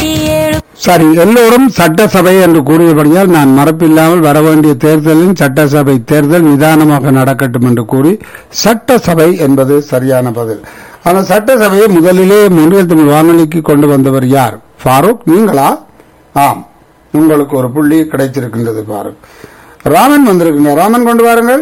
ஏழு சரி எல்லோரும் சட்டசபை என்று கூறியபடியால் நான் மறப்பில்லாமல் வர வேண்டிய தேர்தலின் சட்டசபை தேர்தல் நிதானமாக நடக்கட்டும் என்று கூறி சட்டசபை என்பது சரியான பதில் அந்த சட்டசபையை முதலிலே முன்னில் தமிழ் வானொலிக்கு கொண்டு வந்தவர் யார் ஃபாரூக் நீங்களா ஆம் உங்களுக்கு ஒரு புள்ளி கிடைத்திருக்கின்றது ஃபாரூக் ராமன் வந்திருக்கின்றார் ராமன் கொண்டு வாருங்கள்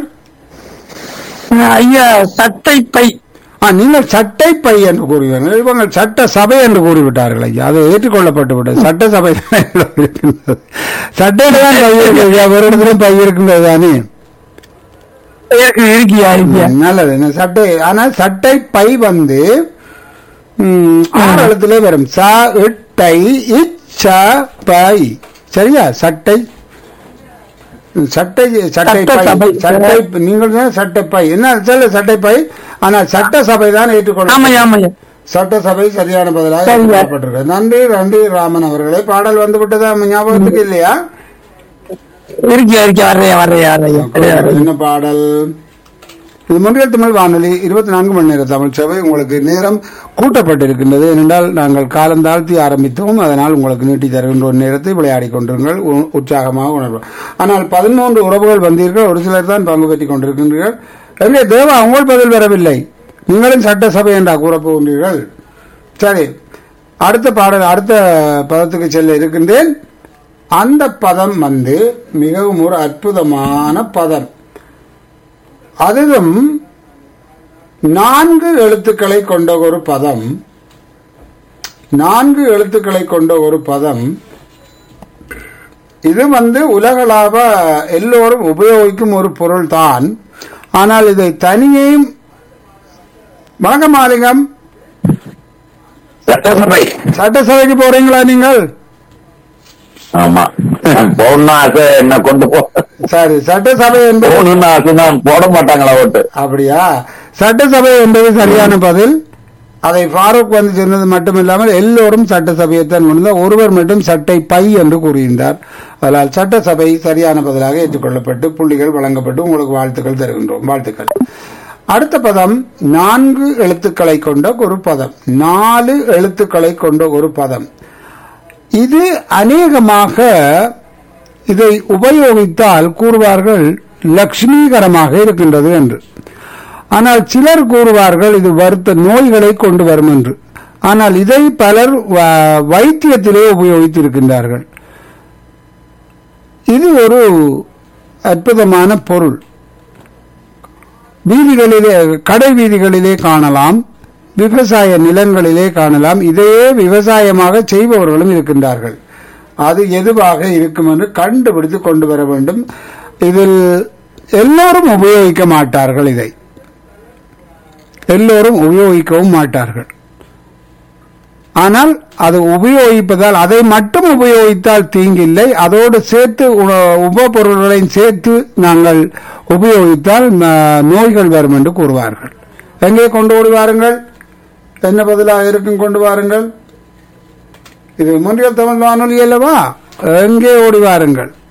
ஐயா சட்டை பை ஆ, நீங்கள் சட்டை பை என்று கூறுவீர்கள் இவங்க சட்ட சபை என்று கூறிவிட்டார்கள் ஐயா அது ஏற்றுக்கொள்ளப்பட்டு விட்டது சட்ட சபை தான் இருக்கின்றது சட்டையில தான் பை இருக்கிறது ஒரு இடத்துலயும் பை இருக்கின்றது தானே இருக்கு இருக்கியா இருக்கியா ம், நல்லது இந்த சட்டை ஆனால் சட்டை பை வந்து ம், ஆறு எழுத்துல வரும் ச இட்டை இச்ச பை சரியா சட்டை சட்டை சட்டை பை சட்டசபை. சட்டை நீங்கள் தான் சட்டை பை என்ன சொல்ல சட்டை பை ஆனால் சட்ட சபை தான் ஏற்றுக்கொள்ள ஆமாய்யா ஆமாய்யா சட்டசபை சரியான பதிலாக சரியா. ஏற்றுக்கொள்ளப்பட்டிருக்கு நன்றி நன்றி ராமன் அவர்களே பாடல் வந்து விட்டதா ஞாபகத்துக்கு இல்லையா இருக்கியா இருக்கியா வர்றையா வர்றையா வர்றையா வர்றையா, வர்றையா. என்ன பாடல் இது முன்னில் தமிழ் வானொலி இருபத்தி நான்கு மணி நேர தமிழ் சேவை உங்களுக்கு நேரம் கூட்டப்பட்டிருக்கின்றது ஏனென்றால் நாங்கள் காலம் தாழ்த்தி ஆரம்பித்தோம் அதனால் உங்களுக்கு நீட்டி தருகின்ற ஒரு நேரத்தை விளையாடிக் கொண்டிருங்கள் உ- உற்சாகமாக உணர்வோம் ஆனால் பதினொன்று உறவுகள் வந்தீர்கள் ஒரு சிலர் தான் பங்கு பெற்றுக் கொண்டிருக்கின்றீர்கள் எங்கே தேவா உங்கள் பதில் வரவில்லை நீங்களும் சட்டசபை என்றா கூறப் போகின்றீர்கள் சரி அடுத்த பாடல் அடுத்த பதத்துக்கு செல்ல இருக்கின்றேன் அந்த பதம் வந்து மிகவும் ஒரு அற்புதமான பதம் அதிலும் நான்கு எழுத்துக்களை கொண்ட ஒரு பதம் நான்கு எழுத்துக்களை கொண்ட ஒரு பதம் இது வந்து உலகளாவ எல்லோரும் உபயோகிக்கும் ஒரு பொருள் தான் ஆனால் இதை தனியேயும் வணக்கம் மாலிங்கம் சட்டசபை சட்டசபைக்கு போறீங்களா நீங்கள் ஆமா போகணும்னு ஆசை என்ன கொண்டு போ சரி சட்டசபை என்பது போகணும்னு ஆசை தான் போட மாட்டாங்களா ஓட்டு அப்படியா சட்டசபை என்பது சரியான பதில் அதை ஃபாரூக் வந்து சொன்னது மட்டுமில்லாமல் எல்லோரும் சட்டசபையைத்தான் கொண்டு ஒருவர் மட்டும் சட்டை பை என்று கூறியிருந்தார் அதனால் சட்டசபை சரியான பதிலாக ஏற்றுக்கொள்ளப்பட்டு புள்ளிகள் வழங்கப்பட்டு உங்களுக்கு வாழ்த்துக்கள் தருகின்றோம் வாழ்த்துக்கள் அடுத்த பதம் நான்கு எழுத்துக்களை கொண்ட ஒரு பதம் நாலு எழுத்துக்களை கொண்ட ஒரு பதம் இது அநேகமாக இதை உபயோகித்தால் கூறுவார்கள் லட்சுமிகரமாக இருக்கின்றது என்று ஆனால் சிலர் கூறுவார்கள் இது வருத்த நோய்களை கொண்டு வரும் என்று ஆனால் இதை பலர் வ- வைத்தியத்திலே உபயோகித்திருக்கின்றார்கள் இது ஒரு அற்புதமான பொருள் வீதிகளிலே கடை வீதிகளிலே காணலாம் விவசாய நிலங்களிலே காணலாம் இதையே விவசாயமாக செய்பவர்களும் இருக்கின்றார்கள் அது எதுவாக இருக்கும் என்று கண்டுபிடித்து கொண்டு வர வேண்டும் இதில் எல்லோரும் உபயோகிக்க மாட்டார்கள் இதை எல்லோரும் உபயோகிக்கவும் மாட்டார்கள் ஆனால் அது உபயோகிப்பதால் அதை மட்டும் உபயோகித்தால் தீங்கில்லை அதோடு சேர்த்து உண- உபபொருள்களையும் சேர்த்து நாங்கள் உபயோகித்தால் ம, நோய்கள் வரும் என்று கூறுவார்கள் எங்கே கொண்டு ஓடி வாருங்கள் என்ன பதிலாக இருக்கும் கொண்டு வாருங்கள் இது முன்றியல் தமிழ் வானொலி அல்லவா எங்கே ஓடி வாருங்கள்